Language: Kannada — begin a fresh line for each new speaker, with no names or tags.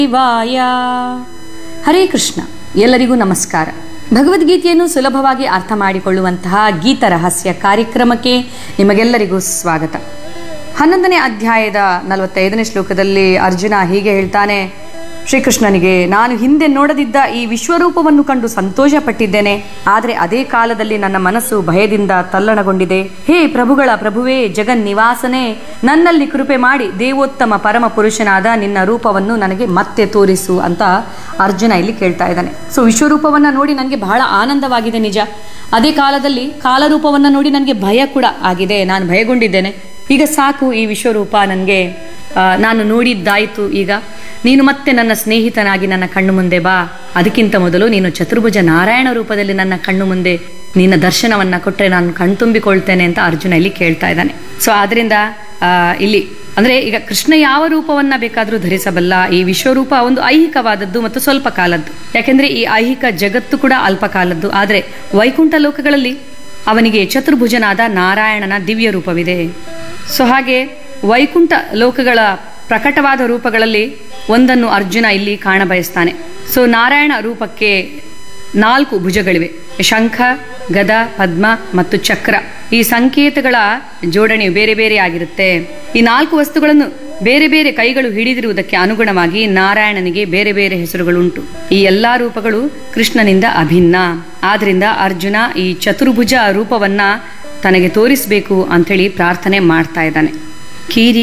ಶಿವಾಯ ಹರೇ ಕೃಷ್ಣ ಎಲ್ಲರಿಗೂ ನಮಸ್ಕಾರ ಭಗವದ್ಗೀತೆಯನ್ನು ಸುಲಭವಾಗಿ ಅರ್ಥ ಮಾಡಿಕೊಳ್ಳುವಂತಹ ಗೀತ ರಹಸ್ಯ ಕಾರ್ಯಕ್ರಮಕ್ಕೆ ನಿಮಗೆಲ್ಲರಿಗೂ ಸ್ವಾಗತ ಹನ್ನೊಂದನೇ ಅಧ್ಯಾಯದ ನಲವತ್ತೈದನೇ ಶ್ಲೋಕದಲ್ಲಿ ಅರ್ಜುನ ಹೀಗೆ ಹೇಳ್ತಾನೆ ಶ್ರೀಕೃಷ್ಣನಿಗೆ ನಾನು ಹಿಂದೆ ನೋಡದಿದ್ದ ಈ ವಿಶ್ವರೂಪವನ್ನು ಕಂಡು ಸಂತೋಷ ಪಟ್ಟಿದ್ದೇನೆ ಆದರೆ ಅದೇ ಕಾಲದಲ್ಲಿ ನನ್ನ ಮನಸ್ಸು ಭಯದಿಂದ ತಲ್ಲಣಗೊಂಡಿದೆ ಹೇ ಪ್ರಭುಗಳ ಪ್ರಭುವೇ ಜಗನ್ನಿವಾಸನೇ ನನ್ನಲ್ಲಿ ಕೃಪೆ ಮಾಡಿ ದೇವೋತ್ತಮ ಪರಮ ಪುರುಷನಾದ ನಿನ್ನ ರೂಪವನ್ನು ನನಗೆ ಮತ್ತೆ ತೋರಿಸು ಅಂತ ಅರ್ಜುನ ಇಲ್ಲಿ ಕೇಳ್ತಾ ಇದ್ದಾನೆ ಸೊ ವಿಶ್ವರೂಪವನ್ನ ನೋಡಿ ನನಗೆ ಬಹಳ ಆನಂದವಾಗಿದೆ ನಿಜ ಅದೇ ಕಾಲದಲ್ಲಿ ಕಾಲರೂಪವನ್ನ ನೋಡಿ ನನಗೆ ಭಯ ಕೂಡ ಆಗಿದೆ ನಾನು ಭಯಗೊಂಡಿದ್ದೇನೆ ಈಗ ಸಾಕು ಈ ವಿಶ್ವರೂಪ ನನಗೆ ನಾನು ನೋಡಿದ್ದಾಯಿತು ಈಗ ನೀನು ಮತ್ತೆ ನನ್ನ ಸ್ನೇಹಿತನಾಗಿ ನನ್ನ ಕಣ್ಣು ಮುಂದೆ ಬಾ ಅದಕ್ಕಿಂತ ಮೊದಲು ನೀನು ಚತುರ್ಭುಜ ನಾರಾಯಣ ರೂಪದಲ್ಲಿ ನನ್ನ ಕಣ್ಣು ಮುಂದೆ ನಿನ್ನ ದರ್ಶನವನ್ನ ಕೊಟ್ಟರೆ ನಾನು ಕಣ್ತುಂಬಿಕೊಳ್ತೇನೆ ಅಂತ ಅರ್ಜುನ ಇಲ್ಲಿ ಕೇಳ್ತಾ ಇದ್ದಾನೆ ಸೊ ಆದ್ರಿಂದ ಆ, ಇಲ್ಲಿ ಅಂದ್ರೆ ಈಗ ಕೃಷ್ಣ ಯಾವ ರೂಪವನ್ನ ಬೇಕಾದರೂ ಧರಿಸಬಲ್ಲ ಈ ವಿಶ್ವರೂಪ ಒಂದು ಐಹಿಕವಾದದ್ದು ಮತ್ತು ಸ್ವಲ್ಪ ಕಾಲದ್ದು ಯಾಕೆಂದ್ರೆ ಈ ಐಹಿಕ ಜಗತ್ತು ಕೂಡ ಅಲ್ಪ ಕಾಲದ್ದು ಆದ್ರೆ ವೈಕುಂಠ ಲೋಕಗಳಲ್ಲಿ ಅವನಿಗೆ ಚತುರ್ಭುಜನಾದ ನಾರಾಯಣನ ದಿವ್ಯ ರೂಪವಿದೆ ಸೊ ಹಾಗೆ ವೈಕುಂಠ ಲೋಕಗಳ ಪ್ರಕಟವಾದ ರೂಪಗಳಲ್ಲಿ ಒಂದನ್ನು ಅರ್ಜುನ ಇಲ್ಲಿ ಕಾಣಬಯಸ್ತಾನೆ ಸೊ ನಾರಾಯಣ ರೂಪಕ್ಕೆ ನಾಲ್ಕು ಭುಜಗಳಿವೆ ಶಂಖ ಗದ ಪದ್ಮ ಮತ್ತು ಚಕ್ರ ಈ ಸಂಕೇತಗಳ ಜೋಡಣೆಯು ಬೇರೆ ಬೇರೆ ಆಗಿರುತ್ತೆ ಈ ನಾಲ್ಕು ವಸ್ತುಗಳನ್ನು ಬೇರೆ ಬೇರೆ ಕೈಗಳು ಹಿಡಿದಿರುವುದಕ್ಕೆ ಅನುಗುಣವಾಗಿ ನಾರಾಯಣನಿಗೆ ಬೇರೆ ಬೇರೆ ಹೆಸರುಗಳುಂಟು ಈ ಎಲ್ಲಾ ರೂಪಗಳು ಕೃಷ್ಣನಿಂದ ಅಭಿನ್ನ ಆದ್ರಿಂದ ಅರ್ಜುನ ಈ ಚತುರ್ಭುಜ ರೂಪವನ್ನ ತನಗೆ ತೋರಿಸಬೇಕು ಅಂಥೇಳಿ ಪ್ರಾರ್ಥನೆ ಮಾಡ್ತಾ ಇದ್ದಾನೆ ಕೀರಿ